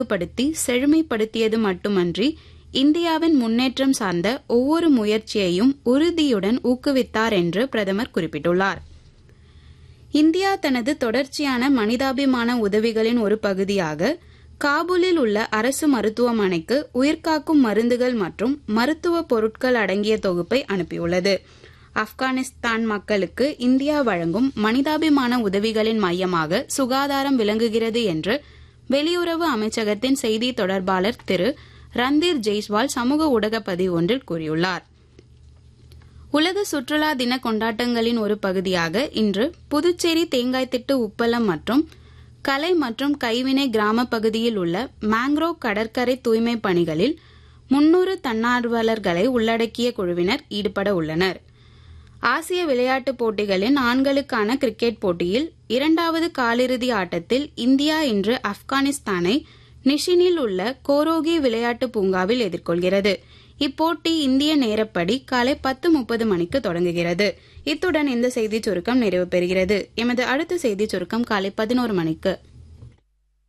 படுத்தி செழுமைப்படுத்தியது மட்டுமன்றி இந்தியாவின் முன்னேற்றம் சார்ந்த ஒவ்வொரு முயற்சியையும் உறுதியுடன் ஊக்குவித்தார் என்று பிரதமர் குறிப்பிட்டுள்ளார் இந்தியா தனது தொடர்ச்சியான மனிதாபிமான உதவிகளின் ஒரு பகுதியாக காபூலில் உள்ள அரசு மருத்துவமனைக்கு உயிர்காக்கும் மருந்துகள் மற்றும் மருத்துவ பொருட்கள் அடங்கிய தொகுப்பை அனுப்பியுள்ளது ஆப்கானிஸ்தான் மக்களுக்கு இந்தியா வழங்கும் மனிதாபிமான உதவிகளின் மையமாக சுகாதாரம் விளங்குகிறது என்று வெளியுறவு அமைச்சகத்தின் செய்தி தொடர்பாளர் திரு ரந்தீர் ஜெய்ஸ்வால் சமூக ஊடக பதிவு ஒன்றில் கூறியுள்ளார் உலக சுற்றுலா தின கொண்டாட்டங்களின் ஒரு பகுதியாக இன்று புதுச்சேரி தேங்காய்த்திட்டு உப்பளம் மற்றும் கலை மற்றும் கைவினை கிராம பகுதியில் உள்ள மேங்க்ரோவ் கடற்கரை தூய்மை பணிகளில் முன்னூறு தன்னார்வலர்களை உள்ளடக்கிய குழுவினர் ஈடுபட உள்ளனர் ஆசிய விளையாட்டுப் போட்டிகளின் ஆண்களுக்கான கிரிக்கெட் போட்டியில் இரண்டாவது காலிறுதி ஆட்டத்தில் இந்தியா இன்று ஆப்கானிஸ்தானை நிஷினில் உள்ள கோரோகி விளையாட்டு பூங்காவில் எதிர்கொள்கிறது இப்போட்டி இந்திய நேரப்படி காலை பத்து முப்பது மணிக்கு தொடங்குகிறது இத்துடன் இந்த செய்திச் சுருக்கம் நிறைவு பெறுகிறது எமது அடுத்த செய்திச் சுருக்கம் காலை பதினோரு மணிக்கு